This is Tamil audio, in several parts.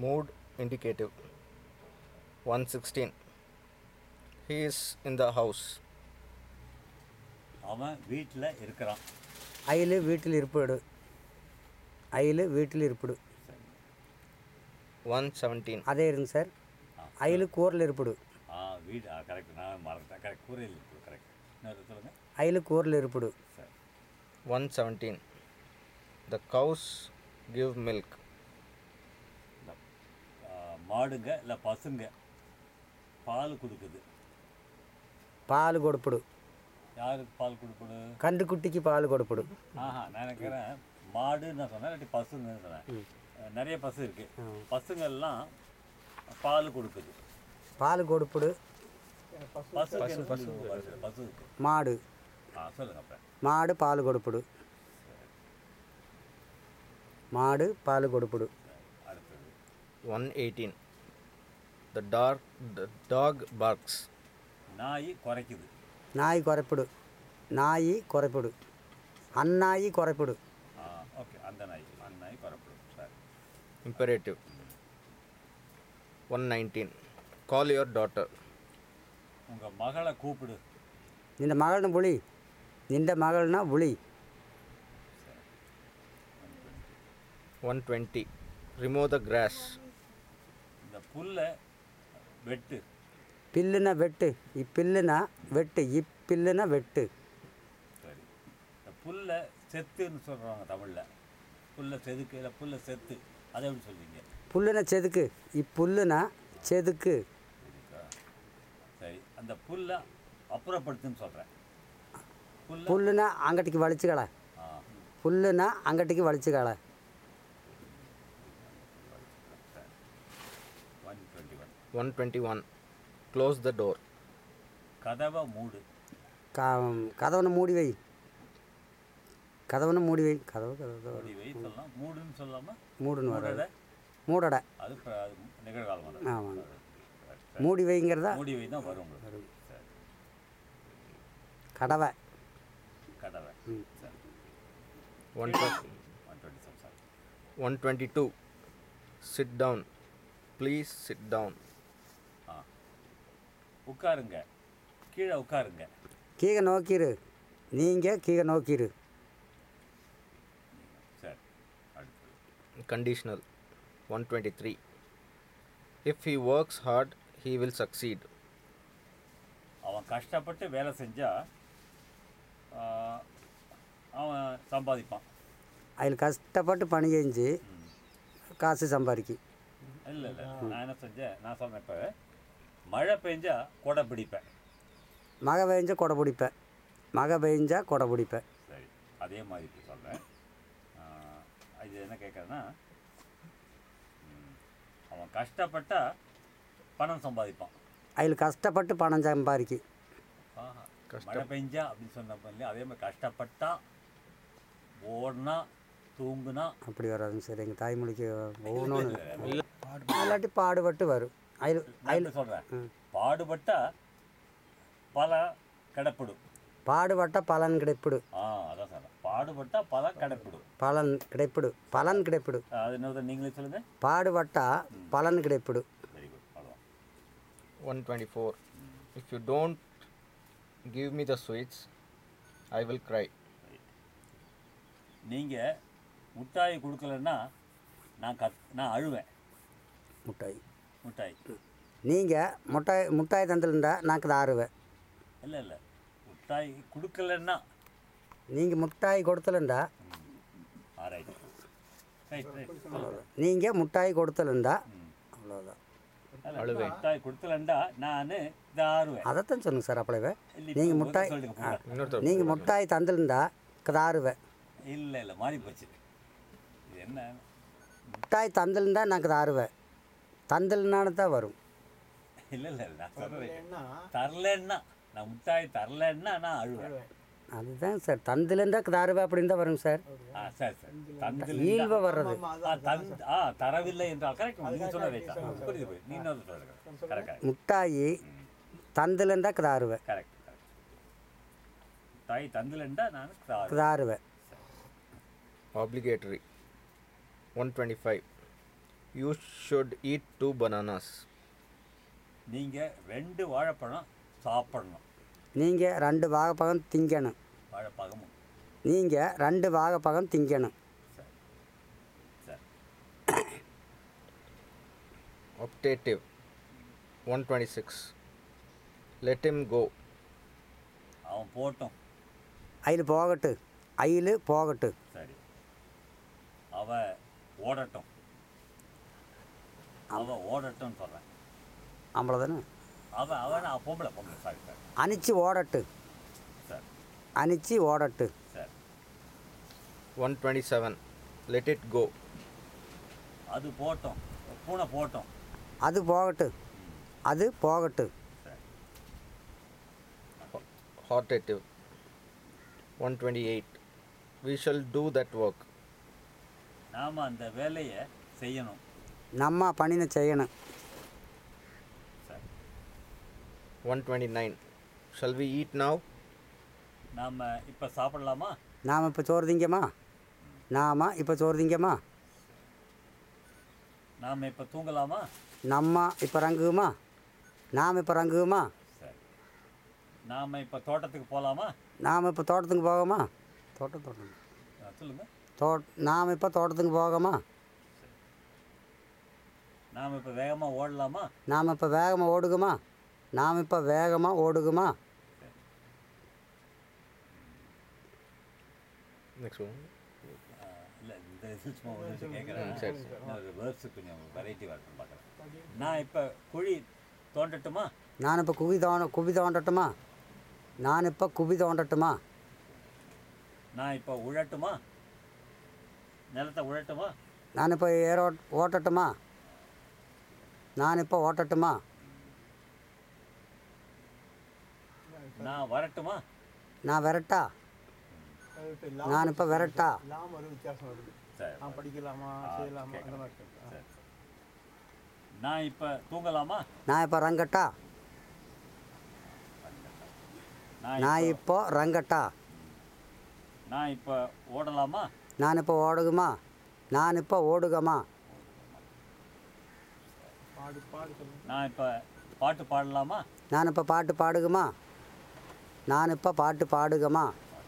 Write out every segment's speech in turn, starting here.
mood indicative 116 he is in the house அவன் வீட்டில் இருக்கிறான் அயில் வீட்டில் இருப்பிடு அயில் வீட்டில் இருப்பிடு 117 அதே இருங்க சார் அயில் கூரில் இருப்பிடு ஆ வீடு ஆ கரெக்ட் நான் மறந்துட்டேன் கரெக்ட் கூரையில் இருக்குது கரெக்ட் இன்னொரு சொல்லுங்கள் அயில் கூரில் இருப்பிடு சரி 117 the cows give milk இந்த ஆ, மாடுங்க இல்லை பசுங்க பால் கொடுக்குது பால் கொடுப்பிடு யாருக்கு பால் கொடுக்குது கன்று குட்டிக்கு பால் கொடுப்பிடு ஆஹா நான் நினைக்கிறேன் மாடுன்னு நான் சொன்னேன் இல்லாட்டி பசுன்னு சொன்னேன் அஹ் நிறைய பசு இருக்கு பசுங்கள்லாம் பால் கொடுக்குது பால் கொடுப்பிடு பசுக்கு என்ன சொல்லுங்க பசு பசுக்கு மாடு ஆ சொல்லுங்க அப்புறம் மாடு பால் கொடுப்பிடு மாடு பால் கொடுப்பிடு அடுத்தது 118 the dog the dog barks நாய் குறைக்குது நாய் குறைப்பிடு நாய் குறைப்பிடு அந்நாயி குறைப்பிடு ஆ ஓகே அந்த நாய் அந்த நாய் குறைப்படும் சரி imperative 119 call your daughter உங்கள் மகளை கூப்பிடு ನಿನ್ನ ಮಗಳನ್ನ ಬುಳಿ ನಿಂದ ಮಗಳನ್ನ ಬುಳಿ 120 remove the grass இந்த புல்லை வெட்டு ಪಿಲ್ಲಿನ வெட்டு இப்பில்லுனா வெட்டு இப்பில்லுனா வெட்டு சரி இந்த புல்லை செத்துன்னு சொல்கிறாங்க தமிழில் புல்லை செதுக்கு இல்லை புல்லை செத்து அதை எப்படி சொல்வீங்க புல்லுன செதுக்கு இப்புல்லுனா செதுக்கு இருக்கா? சரி அந்த புல்லை அப்புறப்படுத்துன்னு சொல்கிறேன் புல்லை புல்லுனா ಅಂಗಟಿಗೆ வலிச்சுகள ஆ புல்லுனா ಅಂಗಟಿಗೆ வலிச்சுகள one twenty one 121 close the door கதவை மூடு க கதவனை மூடி வை கதவனை மூடி வை கதவு கதவு மூடி வை சொல்லலாம் மூடுன்னு சொல்லாமல் மூடுன்னு வராது மூடட மூடட அது இப்ப அது நிகழ்காலம் வரும். ஆமாங்க சரி. மூடி வைங்கிறதா மூடி வை தான் வரும் உங்களுக்கு சரி கடவை கதவை ம். சரி 120 one twenty seven sorry 122 sit down please sit down ஆ உட்காருங்க கீழே உட்காருங்க கீழே நோக்கிரு நீங்கள் கீழே நோக்கிரு சரி அடுத்தது conditional 123 if he works hard he will succeed அவன் கஷ்டப்பட்டு வேலை செஞ்சால் அவன் சம்பாதிப்பான் அதில் கஷ்டப்பட்டு பணி செஞ்சு காசு சம்பாதிக்கி இல்லை இல்லை நான் என்ன செஞ்சேன் நான் சொன்னேன் இப்போ மழை பெஞ்சா கொடை பிடிப்பேன் மழை பெஞ்சா கொடை பிடிப்பேன் மழை பெஞ்சா கொடை பிடிப்பேன் சரி அதே மாதிரி இப்போ சொல்கிறேன் இது என்ன கேட்குறேன்னா அவன் கஷ்டப்பட்டா பணம் சம்பாதிப்பான் அதில் கஷ்டப்பட்டு பணம் சம்பாதிக்கி ஆஹா. மழை பெஞ்சா அப்படின்னு சொன்னப்ப இல்லையா அதே மாதிரி கஷ்டப்பட்டா ஓடினா தூங்குனா அப்படி வராதுங்க சார் எங்கள் தாய்மொழிக்கு ஒவ்வொன்று இல்லாட்டி பாடுபட்டு வரும் அதில் நான் இப்படி சொல்கிறேன் பாடுபட்டா பல கிடப்பிடும் பாடுபட்ட பலன் கிடைப்பிடு ஆ அதான் சார் பாடுபட்டா பல கிடப்பிடும் பலன் கிடைப்பிடு பலன் கிடைப்பிடு அது என்னது நீங்களே சொல்லுங்கள் பாடுபட்டா பலன் கிடைப்பிடு வெரி குட் அவ்வளோதான் 124 if you don't give me the sweets i will cry நீங்கள் முட்டாய் கொடுக்கலன்னா நான் கத் நான் அழுவேன் முட்டாய் முட்டாய் நீங்கள் முட்டாய் முட்டாய் தந்துருந்தா நான் தாருவேன் இல்லை இல்லை முட்டாய் கொடுக்கலன்னா நீங்கள் முட்டாய் கொடுத்தலண்டா ஆ ரைட் ரைட் ரைட் நீங்கள் முட்டாய் கொடுத்தலண்டா அவ்வளோதான் அழுவேன் முட்டாய் கொடுக்கலண்டா நான் தாருவேன் அதைத்தான் சொல்லுங்க சார் அப்படியே இல்லை, நீங்கள் இப்போ முட்டாய் சொல்லுங்க பூரா. இன்னொருத்தர் நீங்கள் முட்டாய் தந்துருந்தா தாருவேன் இல்லை இல்லை மாறி போச்சு இது என்ன முட்டாய் தந்துருந்தா நான் தாருவேன் தந்தல்னான்னு தான் வரும் இல்லை இல்லை நான் சொல்கிறேன் தரலன்னா நான் முட்டாய் தரலன்னா நான் அழுவேன் அதுதான் சார் தந்துலண்டா தாருவேன் அப்படின்னு தான் வருங்க சார் ஆ சரி சரி தந்தில் ஈழ்வ வர்றது ஆ தந் ஆ தரவில்லை என்றால் கரெக்ட் நீங்கள் சொன்ன ரைட்டா புரியுது புரியுது நீ இன்னொரு சொல்லுங்க கரெக்ட் கரெக்ட் முட்டாயி தந்துலண்டா தாருவேன் கரெக்ட் கரெக்ட் தாய் தந்திலண்டா நான் தாரு தாருவேன் obligatory 125 You should eat two bananas. நீங்கள் ரெண்டு வாழைப்பழம் சாப்பிடணும் நீங்கள் ரெண்டு வாழைப்பழம் திங்கணும் வாழைப்பழமும் நீங்கள் ரெண்டு வாழைப்பழம் திங்கணும் சரி சரி Optative 126. Let him go. அவன் போட்டும் அயில் போகட்டு அயில் போகட்டு சரி அவ ஓடட்டும் அவ ஓடட்டும்னு சொல்கிறேன் அவ்வளோதானே அவ அவன் நான் பொம்பளை பொம்பளை சாரி சாரி அணிச்சு ஓடட்டு சரி அணிச்சு ஓடட்டு சரி 127. Let it go. அது போட்டோம் பூனை போட்டோம் அது போகட்டு அது போகட்டு சரி Hortative 128. We shall do that work. நாம் அந்த வேலையை செய்யணும் நம்ம பணினை செய்யணும் சரி 129. Shall we eat now? நாம் இப்போ சாப்பிடலாமா நாம் இப்போ சோறு திங்கம்மா நாம இப்போ சோறு திங்கம்மா நாம் இப்போ தூங்கலாமா நம்ம இப்போ ரங்குமா நாம் இப்போ ரங்குமா சரி நாம் இப்போ தோட்டத்துக்கு போகலாமா நாம் இப்போ தோட்டத்துக்கு போகமா தோட்டம் தோட்டம் சொல்லுங்கள் தோ நாம் இப்போ தோட்டத்துக்கு போகமா நாம் இப்போ வேகமாக ஓடலாமா நாம் இப்போ வேகமாக ஓடுகுமா நாம் இப்போ வேகமாக ஓடுகுமா Next one. இல்லை இந்த இது சும்மா ஒரு நிமிஷம் கேட்குறேன் ம், சரி, ஒரு வேர்ட்ஸு கொஞ்சம் வெரைட்டி வரட்டும் பார்க்குறேன் நான் இப்போ குழி தோண்டட்டுமா நான் இப்போ குவி தோண்ட குவி தோண்டட்டுமா நான் இப்போ குவி தோண்டட்டுமா நான் இப்போ உழட்டுமா நிலத்தை உழட்டுமா நான் இப்போ ஏரோ ஓட்டட்டுமா நான் இப்போ ஓட்டட்டுமா நான் வரட்டுமா நான் விரட்டா நான் இப்போ விரட்டா லாம் ஒரு வித்தியாசம் வருது சரி நான் படிக்கலாமா ஆ, செய்யலாமா அந்த கேட்கலாம். மாதிரி இருக்கு. ஆ. சரி நான் இப்போ தூங்கலாமா நான் இப்போ ரங்கட்டா நான் நான் இப்போ இப்போ ரங்கட்டா நான் இப்போ ஓடலாமா நான் இப்போ ஓடுகுமா நான் இப்போ ஓடுகமா பாடு பாடு சொல்லுங்க நான் இப்போ பாட்டு பாடலாமா நான் இப்போ பாட்டு பாடுகுமா நான் இப்போ பாட்டு பாடுகமா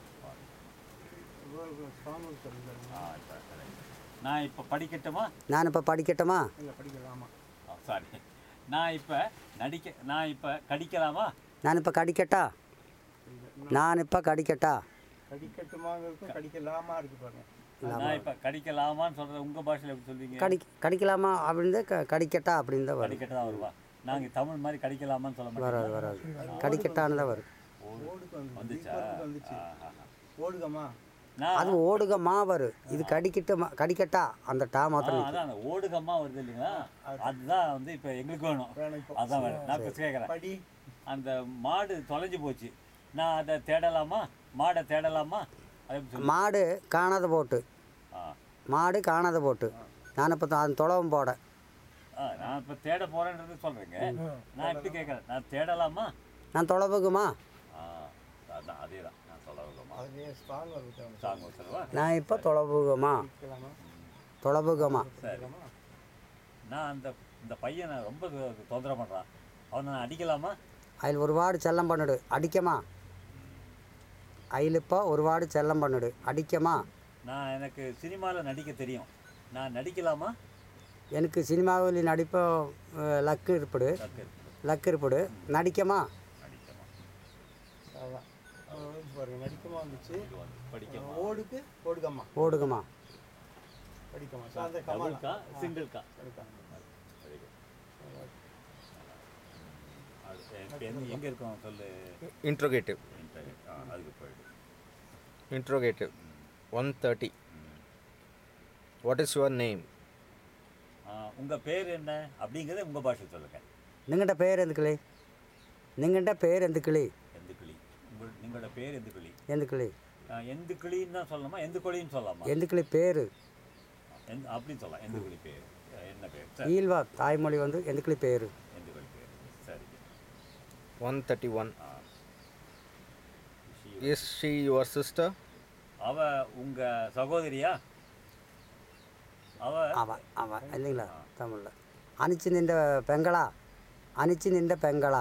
சாங் சொல்லுங்க ஆ இப்போ சரி. நான் இப்போ படிக்கட்டுமா நான் இப்போ படிக்கட்டுமா இல்லை படிக்கலாமா சாரி நான் இப்போ நடிக்க நான் இப்போ கடிக்கலாமா நான் இப்போ கடிக்கட்டா நான் இப்போ கடிக்கட்டா கடிக்கட்டுமாங்க இருக்கும் கடிக்கலாமா இருக்கு பாருங்க நான் இப்போ கடிக்கலாமான்னு சொல்கிறது உங்கள் பாஷையில் எப்படி சொல்றீங்க கடி கடிக்கலாமா அப்படின்னு க கடிக்கட்டா அப்படின்னு தான் வரும் கடிக்கட்டு தான் வருவா நாங்கள் தமிழ் மாதிரி கடிக்கலாமான்னு சொல்ல வராது மாட்டோம் வராது கடிக்கட்டான்னு தான் வரும் ஓடுக்கு வந்து வந்துச்சா தீபத்துக்கு வந்துச்சு ஆ, ஆ, ஆ. ஓடுகமா நான் அது ஓடுகமா வரும் இது கடிக்கட்டுமா கடிக்கட்டா அந்த டா ஆ, மாத்திரம் நிக்கும். அதான் அந்த ஓடுகம்மா வருது இல்லைங்களா அதுதான் வந்து இப்போ எங்களுக்கு வேணும் வேணும் இப்போ அதான் வேணும் நான் இப்போ கேட்குறேன் படி அந்த மாடு தொலைஞ்சு போச்சு நான் அதை தேடலாமா மாடை தேடலாமா அதை எப்படி சொல்லு மாடு காணாத போட்டு ஆ மாடு காணாத போட்டு நான் இப்போ அந்த தொலைவும் போட ஆ நான் இப்போ தேட போகிறேன்றது சொல்கிறேங்க நான் எப்படி கேட்குறேன் நான் தேடலாமா நான் தொலைவுக்குமா ஆ அதான் அதே தான் நான் சொல்ல விடலாமா அதுலேயே ஸ்ட்ராங் வருது சாங் சொல்லுவா நான் இப்போ தொலைவுக்குமா படிக்கலாமா தொலைவுக்குமா சரி நான் அந்த இந்த பையனை ரொம்ப தொ- தொந்தரவு பண்ணுறான் அவனை நான் அடிக்கலாமா அதில் ஒரு வாடு செல்லம் பண்ணுடு அடிக்கமா அதில் இப்போ ஒரு வாடு செல்லம் பண்ணுடு அடிக்கமா நான் எனக்கு சினிமாவில் நடிக்க தெரியும் நான் நடிக்கலாமா எனக்கு சினிமாவில் நடிப்ப அஹ், லக்கு இருப்பிடு தக்கு லக்கு இருப்பிடு நடிக்கமா நடிக்கமா அதான் அது வந்து பாருங்க நடிக்கமா வந்துச்சு இது வந்து படிக்கமா ஓடுக்கு ஓடுகம்மா ஓடுகமா படிக்கமா ஸோ அந்த கமா டபுள்கா சிங்கிள்கா படிக்கா வெரி குட் அது இப்போ எங்க எங்கே இருக்கோம் சொல்லு Interrogative. Internet. ஆ அதுக்கு போயிடு Interrogative 130. What is your name? உங்கள் பேர் என்ன அப்படிங்கிறத உங்கள் பாஷை சொல்லுங்க നിങ്ങളുടെ പേരെന്തുക്കളി നിങ്ങളുടെ പേരെന്തുക്കളി எந்த கிளி உங்கள் നിങ്ങളുടെ பேர் எந்த கிளி എന്തുക്കളി எந்த கிளின்னு தான் சொல்லணுமா எந்த கொழின்னு சொல்லலாமா എന്തുക്കളി പേര് எந்த அப்படின்னு சொல்லலாம் எந்த கிளி பேர் அஹ், என்ன பேர் சரி ஈல்வா தாய்மொழி வந்து எந்துக்களி பேர் எந்த கிளி பேர் சரி 131. ஆ She- Is she your sister? அவ உங்கள் சகோதரியா அவ அவ அவ இல்லைங்களா தமிழில் அணிச்சு நின்ற பெங்களா அணிச்சு நின்ற பெங்களா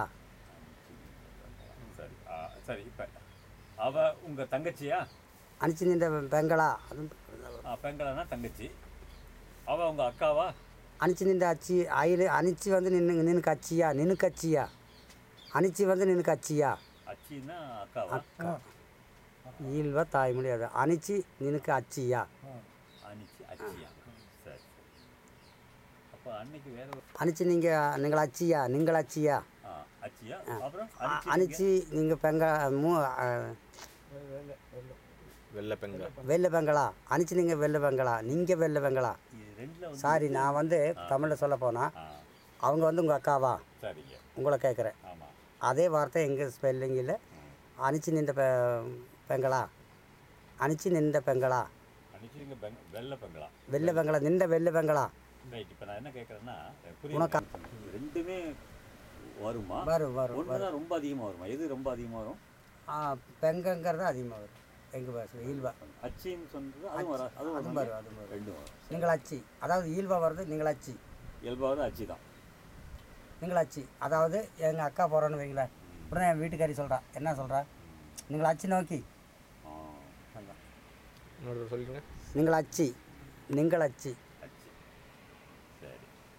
சரி ஆ, சரி இப்போ அவ உங்க தங்கச்சியா அணிச்சு நின்ற பெங்களா அதுவும் ஆ, பெங்களனா தங்கச்சி அவ உங்க அக்காவா அணிச்சு நின்ற அச்சி அயிலு அணிச்சு வந்து நின்று நின்று கச்சியா நின்று கச்சியா அணிச்சு வந்து நின்று கச்சியா அச்சின்னா அக்காவா அக்கா ஈல்வா தாய்மொழி அது அணிச்சு நினுக்கு அச்சியா அனிச்சி அச்சியா சரி அப்போ அன்னைக்கு வேற ஒரு அணிச்சு நீங்கள் நீங்கள் அச்சியா நீங்கள் அச்சியா ஆ அச்சியா அப்புறம் அ- அனிச்சி அணிச்சு நீங்கள் பெங்க மூ அ, வெள்ளை வெள்ளை வெள்ளை பெங்கா வெள்ளை பெங்களா அணிச்சு நீங்கள் வெள்ளை பெங்களா நீங்கள் வெள்ளை பெங்களா இது ரெண்டுல வந்து சாரி நான் வந்து தமிழில் சொல்ல போனால் ஆ அவங்க வந்து உங்கள் அக்காவா சரிங்க உங்களை கேட்குறேன் ஆமா அதே வார்த்தை எங்கள் ஸ்பெல்லிங்கில் அணிச்சு நின்ற பெ பெங்களா அணிச்சு நின்ற பெங்களா அனிச்சி நீங்க பெங் வெள்ளை பெங்களா வெள்ளை பெங்களா நின்ற வெள்ளை பெங்களா ரைட் இப்போ நான் என்ன கேட்குறேன்னா புரியுது இது ரெண்டுமே வருமா வரும் வரும் ஒன்று தான் ரொம்ப அதிகமாக வருமா எது ரொம்ப அதிகமாக வரும் ஆ பெங்கங்கிறது அதிகமாக வரும் எங்கள் பாஷையில் ஈல்வா அச்சின்னு சொன்னது அதுவும் வர அதுவும் அதுவும் வரும் வரும் அதுவும் வரும் ரெண்டும் வரும் நீங்கள் அச்சி அதாவது ஈல்வா வருது நீங்கள் அச்சி இயல்பாவது அச்சி தான் நீங்கள் அச்சி அதாவது எங்கள் அக்கா போகிறோன்னு வைங்களேன் உடனே என் வீட்டுக்காரி சொல்கிறா என்ன சொல்கிறா நீங்கள் அச்சி நோக்கி ஆ அதான். இன்னொரு சொல்லுங்க நீங்கள் அச்சி நீங்கள் அச்சி அச்சி சரி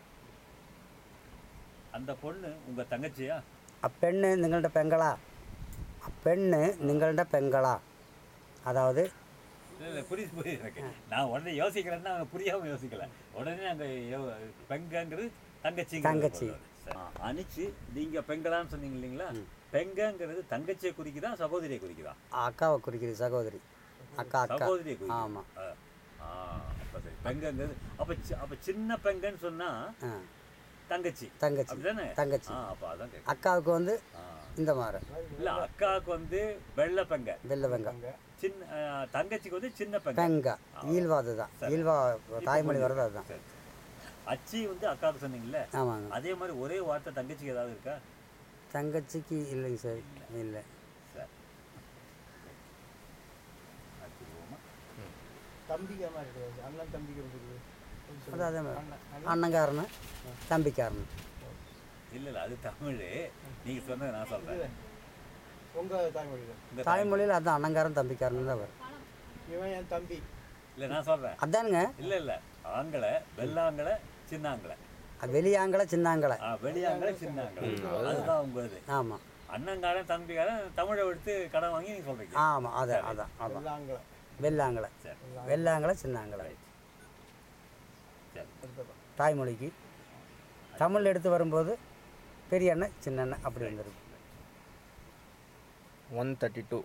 அந்த பொண்ணு உங்கள் தங்கச்சியா அப்பெண்ணு നിങ്ങളുടെ பெங்களா அப்பெண்ணு നിങ്ങളുടെ பெங்களா அதாவது இல்லை இல்லை புரியுது புரியுது எனக்கு நான் உடனே யோசிக்கிறேன்னா அவங்க புரியாமல் யோசிக்கல உடனே அங்கே பெங்கங்கிறது தங்கச்சி தங்கச்சி. அனுச்சு நீங்கள் பெங்களான்னு சொன்னீங்க இல்லைங்களா பெங்கங்கிறது தங்கச்சியை குறிக்குதா சகோதரியை குறிக்குதா அக்காவை குறிக்கிறது சகோதரி அக்கா அக்கா சகோதரியை குறிக்குது ஆமாம் ஆ ஆ, அப்ப சரி பெங்கங்கிறது அப்போ அப்போ சின்ன பெங்கன்னு சொன்னால் ஆ தங்கச்சி தங்கச்சி அப்படிதானே தங்கச்சி ஆ அப்போ அதான் கேட்குறேன் அக்காவுக்கு வந்து ஆ இந்த மாதிரி இல்லை அக்காவுக்கு வந்து வெள்ளை பெங்க வெள்ளை வெங்க சின்ன ஆ, தங்கச்சிக்கு வந்து சின்ன பெங்க பெங்க ஈல்வா அதுதான் ஈல்வா தாய்மொழி வர்றது அதுதான் சரி சரி. அச்சி வந்து அக்காவுக்கு சொன்னீங்கல்ல ஆமாங்க அதே மாதிரி ஒரே வார்த்தை தங்கச்சிக்கு ஏதாவது இருக்கா தங்கச்சிக்கு இல்லைங்க சார் இல்லை சரி அடுத்து போவோமா? தம்பிக்க மாதிரி கிடையாது அண்ணன் தம்பிக்கு இருக்குது அது அதே மாதிரி அண்ணன் அண்ணங்காரனு தம்பிக்காரனு இல்ல இல்ல அது தமிழ் நீங்க சொன்னது நான் சொல்றேன் உங்க தாய்மொழியில் இந்த தாய்மொழியில் அதுதான் அண்ணங்காரன் தம்பிக்காரன் தான் வரும் இவன் என் தம்பி இல்ல நான் சொல்றேன் அதானுங்க இல்ல இல்ல ஆங்களை வெள்ளாங்களை சின்னாங்களை அது வெளியாங்கலை சின்னாங்கலை ஆ, வெளியாங்களை சின்னாங்களை அதுதான் உங்க இது ஆமாம் அண்ணங்காரன் தம்பிக்காரன் தமிழை எடுத்து கடன் வாங்கி நீங்க சொல்றீங்க ஆமாம் அதான் அதான் அதான் வெள்ளாங்களை வெள்ளாங்கலை சரி வெள்ளாங்கலை சின்னாங்கலை சரி அடுத்ததான் தாய்மொழிக்கு தமிழ் எடுத்து வரும்போது பெரிய அண்ணன் சின்ன அண்ணன் அப்படி வந்துருக்கு one thirty two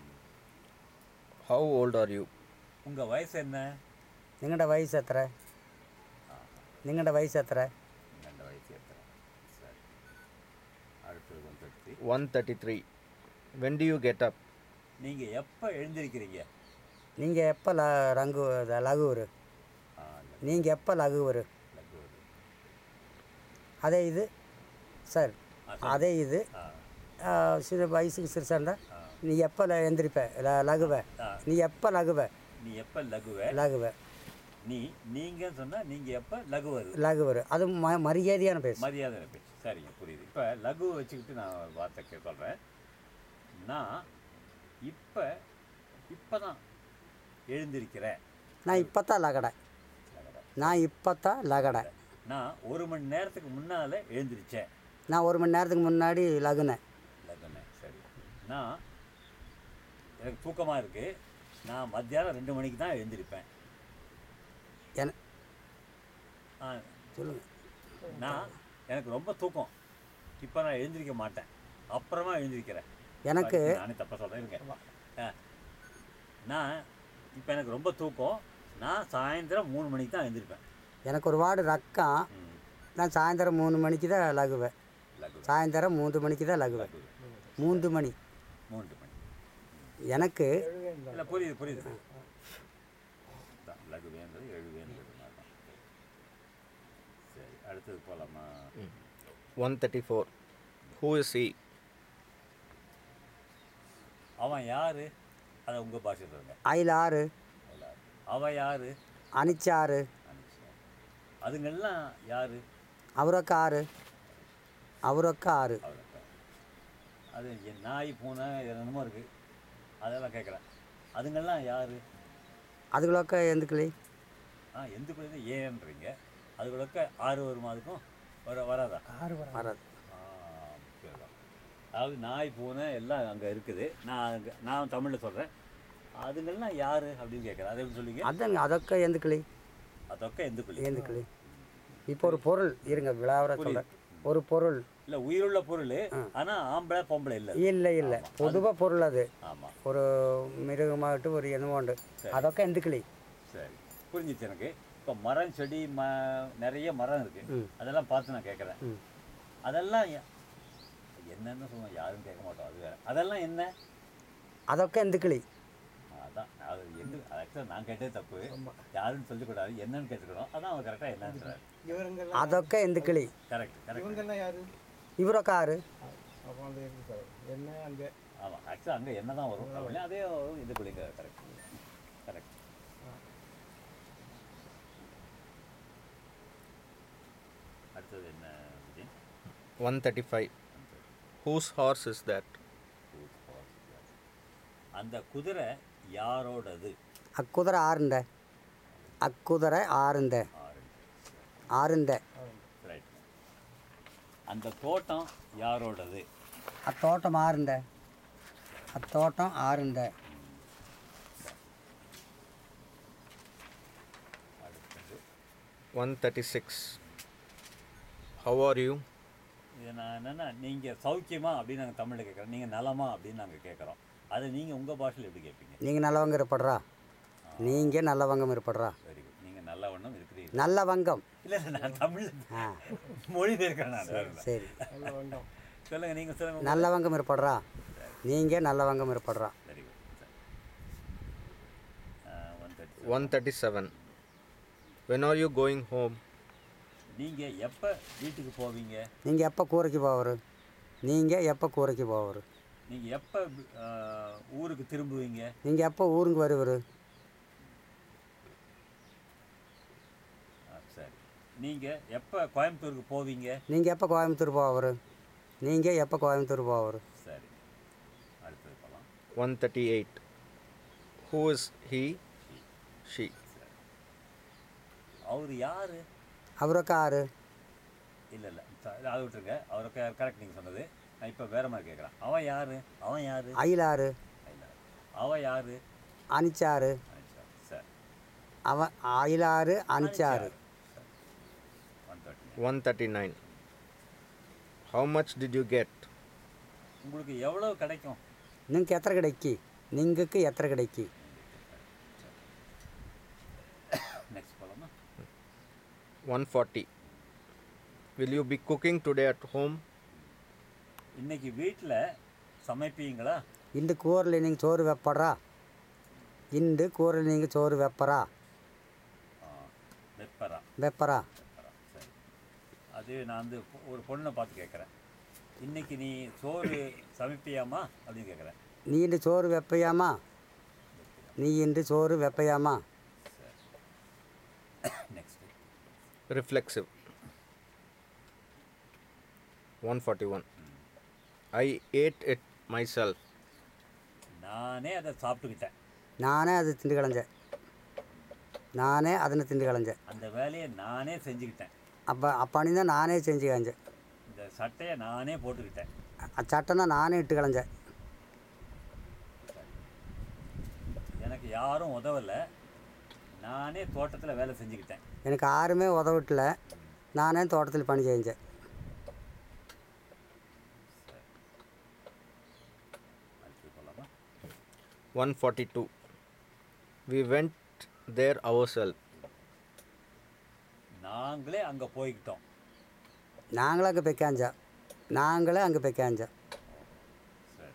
how old are you உங்க வயசு என்ன നിങ്ങളുടെ വയസ്സ് എത്ര നിങ്ങളുടെ വയസ്സ് എത്ര இந்த வயசு எத்தனை சரி அடுத்தது one thirty one thirty three when do you get up நீங்க எப்ப எழுந்திருக்கிறீங்க நீங்கள் எப்போ ல ரங்கு லகுவர் ஆ, நீங்கள் எப்போ லகுவர் லகு வருது. அதே இது சார் ஆ, சரி. அதே இது ஆ, ஆ, சிறு வயசுக்கு சிறுசாண்டா ஆ. நீ எப்போ ல எந்திரிப்ப ல லகுவ ஆ. நீ எப்போ லகுவ நீ எப்ப லகுவ லகுவ நீ நீங்கன்னு சொன்னா நீங்க எப்ப லகு வருது லகுவர் அது ம மரியாதையான பேசு மரியாதை பேச்சு சரிங்க புரியுது இப்போ லகு வச்சுக்கிட்டு நான் ஒரு வார்த்தை கே- சொல்றேன் நான் இப்போ இப்போ தான் எழுந்திருக்கிறேன் நான் இப்போ தான் லகடை நான் இப்போ தான் லகடை நான் ஒரு மணி நேரத்துக்கு முன்னால் எழுந்திருச்சேன் நான் ஒரு மணி நேரத்துக்கு முன்னாடி லகுனேன் லகுனே சரி நான் எனக்கு தூக்கமாக இருக்குது நான் மத்தியானம் ரெண்டு மணிக்கு தான் எழுந்திருப்பேன் என ஆ, சொல்லுங்கள் நான் எனக்கு ரொம்ப தூக்கம் இப்போ நான் எழுந்திருக்க மாட்டேன் அப்புறமா எழுந்திருக்கிறேன் எனக்கு நானே தப்பாக சொல்கிறேன் இருங்க ஆ. நான் இப்போ எனக்கு ரொம்ப தூக்கம் நான் சாயந்தரம் மூணு மணிக்கு தான் எழுந்திருப்பேன் எனக்கு ஒரு வார்டு ரக்கம் ம் நான் சாயந்தரம் மூணு மணிக்கு தான் லகுவேன் லகு சாயந்தரம் மூன்று மணிக்கு தான் லகுவேன் லகு மூன்று மணி மூன்று மணி எனக்கு எழுவேன் தான் இல்லை புரியுது புரியுது தான், லகுவேன்றது எழுவேன்றது மாதிரி தான் சரி அடுத்தது போகலாமா one thirty four who is she அவன் யாரு அதை உங்கள் பாஷை சொல்லுங்க ஐலாறு எல்லாரும். அவ யாரு அணிச்சாறு அனுப்பிச்சேன் அதுங்கெல்லாம் யாரு அவரொக்க ஆறு அவரொக்க ஆறு அவ்வளோ அது என் நாய் பூனை என்னமோ இருக்குது அதெல்லாம் கேட்குறேன் அதுங்கெல்லாம் யாரு அதுகளொக்க எந்துக்களி ஆ எந்த குழந்தை ஏன்றீங்க அதுகளுக்கு ஆறு வருமா அதுக்கும் வர வராதா ஆறு வர வராது ஆ, சரிதான். அதாவது நாய் பூனை எல்லாம் அங்கே இருக்குது நான் அங்க- நான் தமிழில் சொல்கிறேன் அதுங்கெல்லாம் யாரு அப்படின்னு கேட்குறேன் அதை எப்படி சொல்லுவீங்க அதாங்க அதொக்க எந்துக்களி அதொக்க எந்த குழி ஏந்துக்களி இப்போ ஒரு பொருள் இருங்க விழாவர சொல்கிறேன் ஒரு பொருள் இல்லை உயிருள்ள பொருள் ஆனால் ஆம்பளை பொம்பளை இல்லை இல்லை இல்லை பொதுவாக பொருள் அது ஆமாம் ஒரு மிருகமாகட்டும் ஒரு என்னமோ உண்டு அதொக்க எந்துக்களி சரி புரிஞ்சிச்சு எனக்கு இப்போ மரம் செடி ம நிறைய மரம் இருக்கு ம். அதெல்லாம் பார்த்து நான் கேட்குறேன் ம். அதெல்லாம் எ- என்னன்னு சொல்லுவோம் யாரும் கேட்க மாட்டோம் அது வேற அதெல்லாம் என்ன அதொக்க எந்துக்களி அதான் அது எந்த ஆக்சுவலாக நான் கேட்டே தப்பு யாருன்னு சொல்லக்கூடாது என்னன்னு கேட்டுக்கிறோம் அதான் அவர் கரெக்டாக என்னன்னு சொல்றாரு இவருங்கெல்லாம் அதொக்க எந்துக்களி கரெக்ட் கரெக்ட் இவங்கெல்லாம் யாரு இவரொக்க ஆறு அப்போ அந்த இருக்கு என்ன அங்கே ஆமாம் ஆக்சுவலாக அங்கே என்ன தான் வரும் அப்படின்னு அதே இது பிள்ளைங்க கரெக்ட் கரெக்ட் அடுத்தது என்ன Vijay 135. Whose horse is that? அந்த குதிரை யாரோடது அக்குதிரை ஆறுந்த அக்குதிரை ஆறுந்த ஆறுந்த ரைட் அந்த தோட்டம் யாரோடது அத்தோட்டம் ஆறுந்த அத்தோட்டம் ஆறுந்த அடுத்தது 136. How are you? இது நான் என்னென்னா நீங்கள் சௌக்கியமா அப்படின்னு நாங்கள் தமிழில் கேட்குறோம் நீங்கள் நலமா அப்படின்னு நாங்கள் கேட்குறோம் அதை நீங்கள் உங்கள் பாஷையில் எப்படி கேட்பீங்க நீங்கள் நல்லவங்க இருப்படுறா நீங்கள் நல்லவங்கம் இருப்படுறா வெரி குட் நீங்கள் நல்லவண்ணம் இருக்கிறீங்க நல்லவங்கம் இல்லை இல்லை நான் தமிழ் ஆ மொழி பேருக்கிறேன் நான் வேற இல்லை. சரி நல்ல வந்தோம் சொல்லுங்கள் நீங்கள் சொல்லுங்கள் நல்லவங்கம் இருப்படுறா நீங்கள் நல்லவங்கம் இருப்படுறா very good one thirty 137. When are you going home? நீங்கள் எப்போ வீட்டுக்கு போவீங்க நீங்கள் எப்போ கூரைக்கு போவார் நீங்கள் எப்போ கூரைக்கு போவார் நீங்கள் எப்போ ஊருக்கு திரும்புவீங்க நீங்கள் எப்போ ஊருக்கு வருவார் ஆ, சரி நீங்கள் எப்போ கோயம்புத்தூருக்கு போவீங்க நீங்கள் எப்போ கோயம்புத்தூர் போவார் நீங்கள் எப்போ கோயம்புத்தூர் போவார் சரி அடுத்தது போகலாம் 138. Who is he? She. அவர் யார் அவருக்கு ஆறு இல்லை இல்லை அதை விட்டுருங்க அவருக்கு கரெக்ட் நீங்கள் சொன்னது நான் இப்போ வேற மாதிரி கேட்குறேன் அவன் யார் அவன் யார் அயிலாறு அவன் யார் அனிச்சாறு சரி அவன் அயிலாறு அனிச்சாறு one thirty 139. How much did you get? உங்களுக்கு எவ்வளோ கிடைக்கும் നിങ്ങൾക്ക് എത്ര കിടക്കി നിങ്ങൾക്ക് എത്ര കിടക്കി நெக்ஸ்ட் போகலாமா 140. Will you be cooking today at home? இன்னைக்கு வீட்டில் சமைப்பீங்களா ಇಂದು ಕೂರಲಿ ನಿಂಗೆ ಚೋರು வெப்பறா ಇಂದು ಕೂರಲಿ ನಿಂಗೆ ಚೋರು வெப்பறா ஆ, வெப்பரா வெப்பறா வெப்பரா சரி அது நான் வந்து பொ- ஒரு பொண்ணை பார்த்து கேட்குறேன் இன்னைக்கு நீ சோறு சமைப்பியாமா அப்படின்னு கேட்குறேன் நீ இன்று சோறு வெப்பையாமா நீ இன்று சோறு வெப்பையாமா next Reflexive. 141. I ate it myself. நானே அதை சாப்பிட்டுக்கிட்டேன் நானே அது திண்டு களைஞ்சேன் நானே அதனை திண்டு களைஞ்சேன் அந்த வேலையை நானே செஞ்சுக்கிட்டேன் அப்போ அப்பணிந்தா நானே செஞ்சு களைஞ்சேன் இந்த சட்டையை நானே போட்டுக்கிட்டேன் சட்டைனா நானே இட்டு களைஞ்சேன் எனக்கு யாரும் உதவலை நானே தோட்டத்தில் வேலை செஞ்சுக்கிட்டேன் எனக்கு யாருமே உதவிட்டல நானே தோட்டத்தில் பணி செஞ்சேன் அடுத்து போகலாமா 142. We went there ourselves. நாங்களே அங்கே போய்கிட்டோம் நாங்களே அங்கே பெக்காஞ்சா நாங்களே அங்கே பெக்காஞ்சா சரி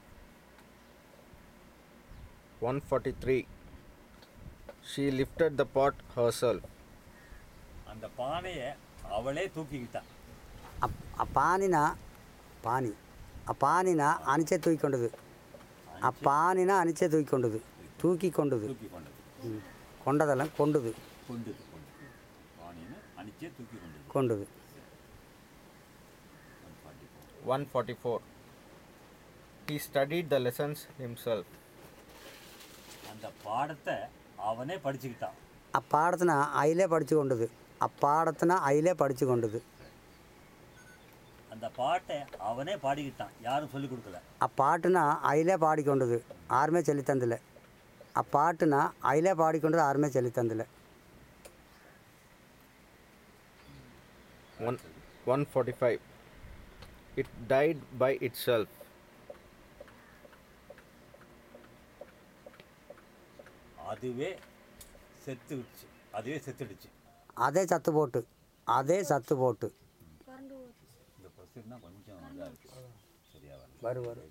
143. She lifted the pot herself. அந்த பானையை அவளே தூக்கிக்கிட்டா அப் ಆ ಪಾನಿನ ಪಾನಿ ಆ ಪಾನಿನ ಅನಿಚೆ ತೂಯ್ಕೊಂಡದು ಆ ಪಾನಿನ ಅನಿಚೆ ತೂಯ್ಕೊಂಡದು ತೂಕಿಕೊಂಡದು தூக்கி கொண்டது ಕೊಂಡದಲ್ಲ ಕೊಂಡದು கொண்டுது கொண்டு பானைன்னு அனுப்பிச்சு வச்சே தூக்கி கொண்டது கொண்டது one forty four 144 he studied the lessons himself அந்த பாடத்தை அவனே படிச்சுக்கிட்டான் ఆ పాడతన అయిలే పడుచుకొండదు ఆ పాడతన అయిలే పడుచుకొండదు அந்த பாட்டை அவனே பாடிக்கிட்டான் யாரும் சொல்லிக் கொடுக்கல ఆ పాటన అయిలే పాడికొండదు ఆర్మే చెల్లితందులే ఆ పాటన అయిలే పాడికొండదు ఆర్మే చెల్లితందులే One, 145 it died by itself அதுவே செத்துடுச்சு அதுவே செத்துடுச்சு అదే చత్తుపోటు అదే చత్తుపోటు இந்த கொஸ்டின் தான் கொஞ்சம் இதாக இருக்கு சரியா வரும், வரும்.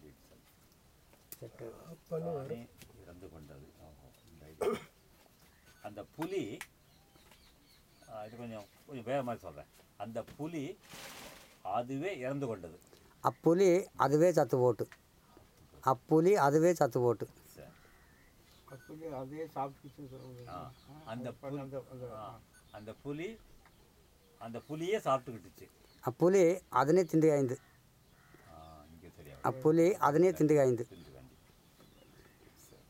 தானே இறந்து கொண்டது ஆமா, right. அந்த புலி ஆ, இது கொஞ்சம் கொஞ்சம் வேற மாதிரி சொல்கிறேன் அந்த புலி அதுவே இறந்து கொண்டது ఆ పులి అదివే చత్తుపోటు ఆ పులి అదివే చత్తుపోటు சரி அப்படி அதே சாப்பிட்டுச்சுன்னு சொல்லுங்க ஆ, அந்த புலி அந்த அந்த ஆ, அந்த புலி அந்த புலியே சாப்பிட்டுக்கிட்டுச்சு ఆ పులి అదనే తిండిగా అయింది இங்கே சரியா ఆ పులి అదనే తిండిగా అయింది புரிஞ்சு வேண்டி சரி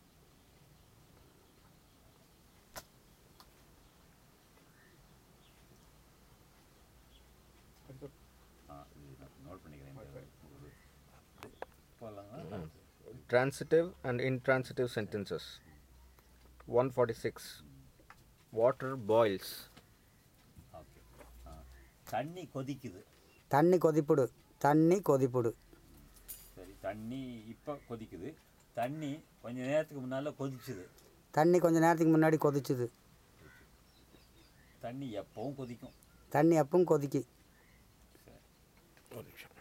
அடுத்து ஆ இது நான் நோட் பண்ணிக்கிறேன் போகலாங்களா transitive and intransitive sentences 146 water boils okay ஆ தண்ணி கொதிக்குது తన్ని కొదిపుడు తన్ని కొదిపుడు சரி தண்ணி இப்போ கொதிக்குது தண்ணி கொஞ்ச நேரத்துக்கு முன்னால் கொதிச்சுது தண்ணி கொஞ்ச நேரத்துக்கு முன்னாடி கொதிச்சுது தண்ணி எப்பவும் கொதிக்கும் தண்ணி எப்பவும் கொதிக்கி ஒரு நிமிஷம்